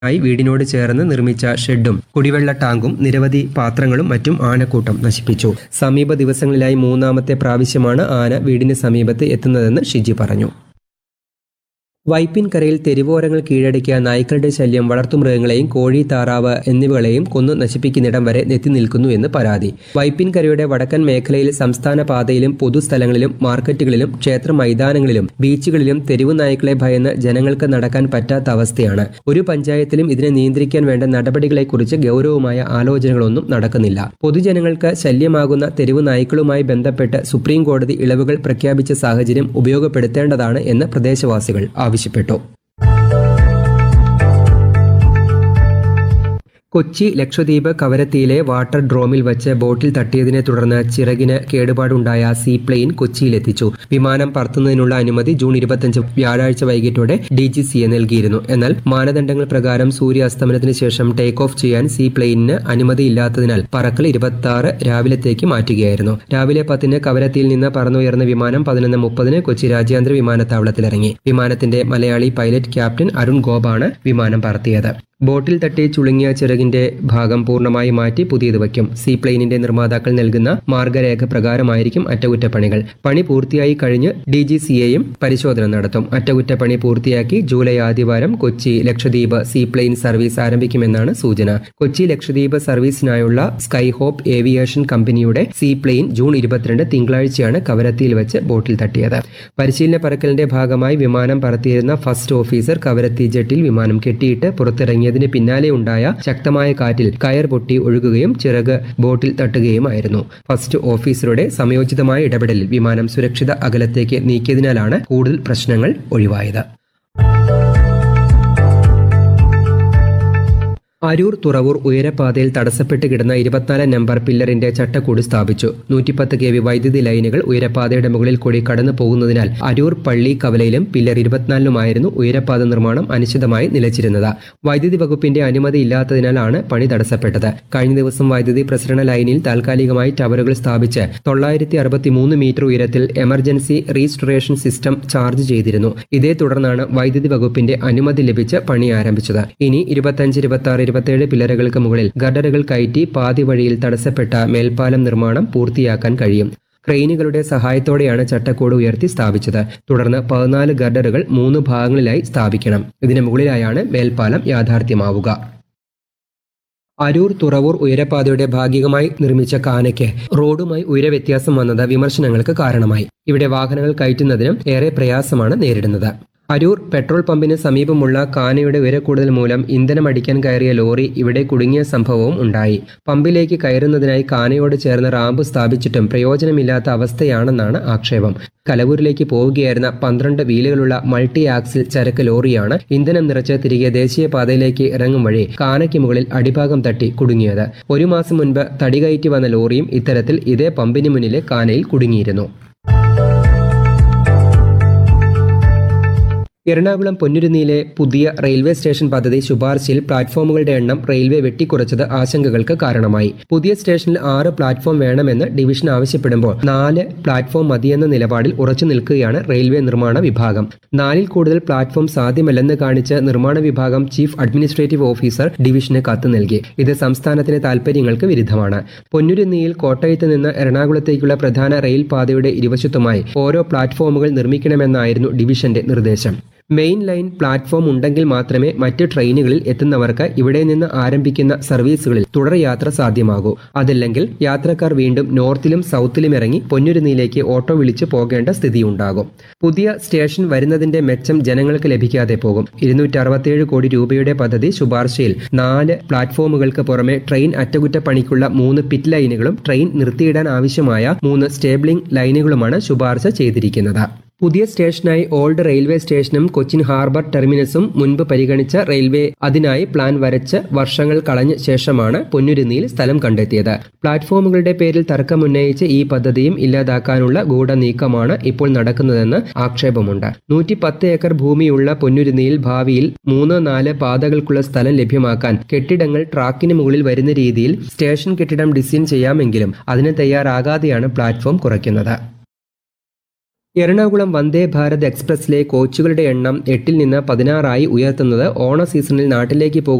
ായി വീടിനോട് ചേർന്ന് നിർമ്മിച്ച ഷെഡും കുടിവെള്ള ടാങ്കും നിരവധി പാത്രങ്ങളും മറ്റും ആനക്കൂട്ടം നശിപ്പിച്ചു സമീപ ദിവസങ്ങളിലായി മൂന്നാമത്തെ പ്രാവശ്യമാണ് ആന വീടിന് സമീപത്ത് എത്തുന്നതെന്ന് ഷിജി പറഞ്ഞു വൈപ്പിൻകരയിൽ തെരുവോരങ്ങൾ കീഴടക്കിയ നായ്ക്കളുടെ ശല്യം വളർത്തുമൃഗങ്ങളെയും കോഴി താറാവ് എന്നിവകളെയും കൊന്നു നശിപ്പിക്കുന്നിടം വരെ എത്തി നിൽക്കുന്നു എന്ന് പരാതി വൈപ്പിൻകരയുടെ വടക്കൻ മേഖലയിൽ സംസ്ഥാന പാതയിലും പൊതുസ്ഥലങ്ങളിലും മാർക്കറ്റുകളിലും ക്ഷേത്ര മൈതാനങ്ങളിലും ബീച്ചുകളിലും തെരുവു നായ്ക്കളെ ഭയന്ന് ജനങ്ങൾക്ക് നടക്കാൻ പറ്റാത്ത അവസ്ഥയാണ് ഒരു പഞ്ചായത്തിലും ഇതിനെ നിയന്ത്രിക്കാൻ വേണ്ട നടപടികളെക്കുറിച്ച് ഗൗരവമായ ആലോചനകളൊന്നും നടക്കുന്നില്ല പൊതുജനങ്ങൾക്ക് ശല്യമാകുന്ന തെരുവു നായ്ക്കളുമായി ബന്ധപ്പെട്ട് സുപ്രീം കോടതി ഇളവുകൾ പ്രഖ്യാപിച്ച സാഹചര്യം ഉപയോഗപ്പെടുത്തേണ്ടതാണ് എന്ന് പ്രദേശവാസികൾ ആവശ്യപ്പെട്ടു കൊച്ചി ലക്ഷദ്വീപ് കവരത്തിയിലെ വാട്ടർ ഡ്രോമിൽ വച്ച് ബോട്ടിൽ തട്ടിയതിനെ തുടർന്ന് ചിറകിന് കേടുപാടുണ്ടായ സീ പ്ലെയിൻ കൊച്ചിയിലെത്തിച്ചു വിമാനം പറത്തുന്നതിനുള്ള അനുമതി ജൂൺ ഇരുപത്തിയഞ്ച് വ്യാഴാഴ്ച വൈകിട്ടോടെ ഡി ജി സിയെ നൽകിയിരുന്നു എന്നാൽ മാനദണ്ഡങ്ങൾ പ്രകാരം സൂര്യാസ്തമനത്തിന് ശേഷം ടേക്ക് ഓഫ് ചെയ്യാൻ സീ പ്ലെയിനിന് അനുമതിയില്ലാത്തതിനാൽ പറക്കൽ ഇരുപത്തി ആറ് രാവിലത്തേക്ക് മാറ്റുകയായിരുന്നു രാവിലെ പത്തിന് കവരത്തിയിൽ നിന്ന് പറന്നുയർന്ന വിമാനം പതിനൊന്ന് മുപ്പതിന് കൊച്ചി രാജ്യാന്തര വിമാനത്താവളത്തിലിറങ്ങി വിമാനത്തിന്റെ മലയാളി പൈലറ്റ് ക്യാപ്റ്റൻ അരുൺ ഗോപാണ് വിമാനം പറത്തിയത് ബോട്ടിൽ തട്ടി ചുളുങ്ങിയ ചിറകിന്റെ ഭാഗം പൂർണ്ണമായി മാറ്റി പുതിയത് വയ്ക്കും സീ പ്ലെയിനിന്റെ നിർമ്മാതാക്കൾ നൽകുന്ന മാർഗരേഖ പ്രകാരമായിരിക്കും അറ്റകുറ്റപ്പണികൾ പണി പൂർത്തിയായി കഴിഞ്ഞ് ഡി ജി സിയെയും പരിശോധന നടത്തും അറ്റകുറ്റപ്പണി പൂർത്തിയാക്കി ജൂലൈ ആദ്യവാരം Kochi Lakshadweep sea plane service ആരംഭിക്കുമെന്നാണ് സൂചന കൊച്ചി ലക്ഷദ്വീപ് സർവീസിനായുള്ള സ്കൈ ഹോപ്പ് ഏവിയേഷൻ കമ്പനിയുടെ സീ പ്ലെയിൻ ജൂൺ ഇരുപത്തിരണ്ട് തിങ്കളാഴ്ചയാണ് കവരത്തിയിൽ വെച്ച് ബോട്ടിൽ തട്ടിയത് പരിശീലന പറക്കലിന്റെ ഭാഗമായി വിമാനം പറത്തിയിരുന്ന ഫസ്റ്റ് ഓഫീസർ കവരത്തി ജെട്ടിൽ വിമാനം കെട്ടിയിട്ട് പുറത്തിറങ്ങിയതിന് പിന്നാലെ ഉണ്ടായ ശക്തമായ കാറ്റിൽ കയർ പൊട്ടി ഒഴുകുകയും ചിറക് ബോട്ടിൽ തട്ടുകയുമായിരുന്നു ഫസ്റ്റ് ഓഫീസറുടെ സമയോചിതമായ ഇടപെടലിൽ വിമാനം സുരക്ഷിത അകലത്തേക്ക് നീക്കിയതിനാലാണ് കൂടുതൽ പ്രശ്നങ്ങൾ ഒഴിവായത് അരൂർ തുറവൂർ ഉയരപാതയിൽ തടസ്സപ്പെട്ട് കിടന്ന ഇരുപത്തിനാല് നമ്പർ പില്ലറിന്റെ ചട്ടക്കൂട് സ്ഥാപിച്ചു നൂറ്റിപ്പത്ത് കെ വി വൈദ്യുതി ലൈനുകൾ ഉയരപാതയുടെ മുകളിൽ കൂടി കടന്നു പോകുന്നതിനാൽ അരൂർ പള്ളി കവലയിലും പില്ലർ ഇരുപത്തിനാലിലുമായിരുന്നു ഉയരപാത നിർമ്മാണം അനിശ്ചിതമായി നിലച്ചിരുന്നത് വൈദ്യുതി വകുപ്പിന്റെ അനുമതി ഇല്ലാത്തതിനാലാണ് പണി തടസ്സപ്പെട്ടത് കഴിഞ്ഞ ദിവസം വൈദ്യുതി പ്രസരണ ലൈനിൽ താൽക്കാലികമായി ടവറുകൾ സ്ഥാപിച്ച് തൊള്ളായിരത്തി അറുപത്തിമൂന്ന് മീറ്റർ ഉയരത്തിൽ എമർജൻസി റീസ്റ്റോറേഷൻ സിസ്റ്റം ചാർജ് ചെയ്തിരുന്നു ഇതേ തുടർന്നാണ് വൈദ്യുതി വകുപ്പിന്റെ അനുമതി ലഭിച്ച് പണി ആരംഭിച്ചത് ഇനി ഇരുപത്തഞ്ച് ഇരുപത്തി ആറ് ഇരുപത്തിയേഴ് പില്ലറുകൾക്ക് മുകളിൽ ഗഡറുകൾ കയറ്റി പാതി വഴിയിൽ തടസ്സപ്പെട്ട മേൽപ്പാലം നിർമ്മാണം പൂർത്തിയാക്കാൻ കഴിയും ക്രെയിനുകളുടെ സഹായത്തോടെയാണ് ചട്ടക്കൂട് ഉയർത്തി സ്ഥാപിച്ചത് തുടർന്ന് പതിനാല് ഗർഡറുകൾ മൂന്ന് ഭാഗങ്ങളിലായി സ്ഥാപിക്കണം ഇതിന് മുകളിലായാണ് മേൽപ്പാലം യാഥാർത്ഥ്യമാവുക അരൂർ തുറവൂർ ഉയരപാതയുടെ ഭാഗികമായി നിർമ്മിച്ച കാനയ്ക്ക് റോഡുമായി ഉയരവ്യത്യാസം വന്നത് വിമർശനങ്ങൾക്ക് കാരണമായി ഇവിടെ വാഹനങ്ങൾ കയറ്റുന്നതിനും ഏറെ പ്രയാസമാണ് നേരിടുന്നത് അരൂർ പെട്രോൾ പമ്പിന് സമീപമുള്ള കാനയുടെ ഉയരക്കൂടുതൽ മൂലം ഇന്ധനം അടിക്കാൻ കയറിയ ലോറി ഇവിടെ കുടുങ്ങിയ സംഭവവും ഉണ്ടായി പമ്പിലേക്ക് കയറുന്നതിനായി കാനയോട് ചേർന്ന് റാമ്പ് സ്ഥാപിച്ചിട്ടും പ്രയോജനമില്ലാത്ത അവസ്ഥയാണെന്നാണ് ആക്ഷേപം കലവൂരിലേക്ക് പോവുകയായിരുന്ന പന്ത്രണ്ട് വീലുകളുള്ള മൾട്ടി ആക്സിൽ ചരക്ക് ലോറിയാണ് ഇന്ധനം നിറച്ച് തിരികെ ദേശീയപാതയിലേക്ക് ഇറങ്ങും വഴി കാനയ്ക്ക് മുകളിൽ അടിഭാഗം തട്ടി കുടുങ്ങിയത് ഒരു മാസം മുൻപ് തടി കയറ്റി വന്ന ലോറിയും ഇത്തരത്തിൽ ഇതേ പമ്പിന് മുന്നിലെ കാനയിൽ കുടുങ്ങിയിരുന്നു എറണാകുളം പൊന്നുരുന്നിയിലെ പുതിയ റെയിൽവേ സ്റ്റേഷൻ പദ്ധതി ശുപാർശയിൽ പ്ലാറ്റ്ഫോമുകളുടെ എണ്ണം റെയിൽവേ വെട്ടിക്കുറച്ചത് ആശങ്കകൾക്ക് കാരണമായി പുതിയ സ്റ്റേഷനിൽ ആറ് പ്ലാറ്റ്ഫോം വേണമെന്ന് ഡിവിഷൻ ആവശ്യപ്പെടുമ്പോൾ നാല് പ്ലാറ്റ്ഫോം മതിയെന്ന നിലപാടിൽ ഉറച്ചു നിൽക്കുകയാണ് റെയിൽവേ നിർമ്മാണ വിഭാഗം നാലിൽ കൂടുതൽ പ്ലാറ്റ്ഫോം സാധ്യമല്ലെന്ന് കാണിച്ച് നിർമ്മാണ വിഭാഗം ചീഫ് അഡ്മിനിസ്ട്രേറ്റീവ് ഓഫീസർ ഡിവിഷന് കത്ത് നൽകി ഇത് സംസ്ഥാനത്തിന്റെ താൽപര്യങ്ങൾക്ക് വിരുദ്ധമാണ് പൊന്നുരുന്നിയിൽ കോട്ടയത്ത് നിന്ന് എറണാകുളത്തേക്കുള്ള പ്രധാന റെയിൽ പാതയുടെ ഇരുവശത്തുമായി ഓരോ പ്ലാറ്റ്ഫോമുകൾ നിർമ്മിക്കണമെന്നായിരുന്നു ഡിവിഷന്റെ നിർദ്ദേശം മെയിൻ ലൈൻ പ്ലാറ്റ്ഫോം ഉണ്ടെങ്കിൽ മാത്രമേ മറ്റ് ട്രെയിനുകളിൽ എത്തുന്നവർക്ക് ഇവിടെ നിന്ന് ആരംഭിക്കുന്ന സർവീസുകളിൽ തുടർ യാത്ര സാധ്യമാകൂ അതല്ലെങ്കിൽ യാത്രക്കാർ വീണ്ടും നോർത്തിലും സൗത്തിലും ഇറങ്ങി പൊന്നുരുന്നിയിലേക്ക് ഓട്ടോ വിളിച്ച് പോകേണ്ട സ്ഥിതിയുണ്ടാകും പുതിയ സ്റ്റേഷൻ വരുന്നതിന്റെ മെച്ചം ജനങ്ങൾക്ക് ലഭിക്കാതെ പോകും ഇരുന്നൂറ്റി അറുപത്തിയേഴ് കോടി രൂപയുടെ പദ്ധതി ശുപാർശയിൽ നാല് പ്ലാറ്റ്ഫോമുകൾക്ക് പുറമെ ട്രെയിൻ അറ്റകുറ്റപ്പണിക്കുള്ള മൂന്ന് പിറ്റ് ലൈനുകളും ട്രെയിൻ നിർത്തിയിടാൻ ആവശ്യമായ മൂന്ന് സ്റ്റേബിളിംഗ് ലൈനുകളുമാണ് ശുപാർശ ചെയ്തിരിക്കുന്നത് പുതിയ സ്റ്റേഷനായി ഓൾഡ് റെയിൽവേ സ്റ്റേഷനും കൊച്ചിൻ ഹാർബർ ടെർമിനസും മുൻപ് പരിഗണിച്ച റെയിൽവേ അതിനായി പ്ലാൻ വരച്ച് വർഷങ്ങൾ കളഞ്ഞ ശേഷമാണ് പൊന്നുരുന്നിയിൽ സ്ഥലം കണ്ടെത്തിയത് പ്ലാറ്റ്ഫോമുകളുടെ പേരിൽ തർക്കമുന്നയിച്ച് ഈ പദ്ധതിയും ഇല്ലാതാക്കാനുള്ള ഗൂഢനീക്കമാണ് ഇപ്പോൾ നടക്കുന്നതെന്ന് ആക്ഷേപമുണ്ട് നൂറ്റി പത്ത് ഏക്കർ ഭൂമിയുള്ള പൊന്നുരുന്നിയിൽ ഭാവിയിൽ മൂന്ന് നാല് പാതകൾക്കുള്ള സ്ഥലം ലഭ്യമാക്കാൻ കെട്ടിടങ്ങൾ ട്രാക്കിന് മുകളിൽ വരുന്ന രീതിയിൽ സ്റ്റേഷൻ കെട്ടിടം ഡിസൈൻ ചെയ്യാമെങ്കിലും അതിന് തയ്യാറാകാതെയാണ് പ്ലാറ്റ്ഫോം കുറയ്ക്കുന്നത് എറണാകുളം വന്ദേ ഭാരത് എക്സ്പ്രസിലെ കോച്ചുകളുടെ എണ്ണം എട്ടിൽ നിന്ന് പതിനാറായി ഉയർത്തുന്നത് ഓണ സീസണിൽ നാട്ടിലേക്ക് പോകുന്ന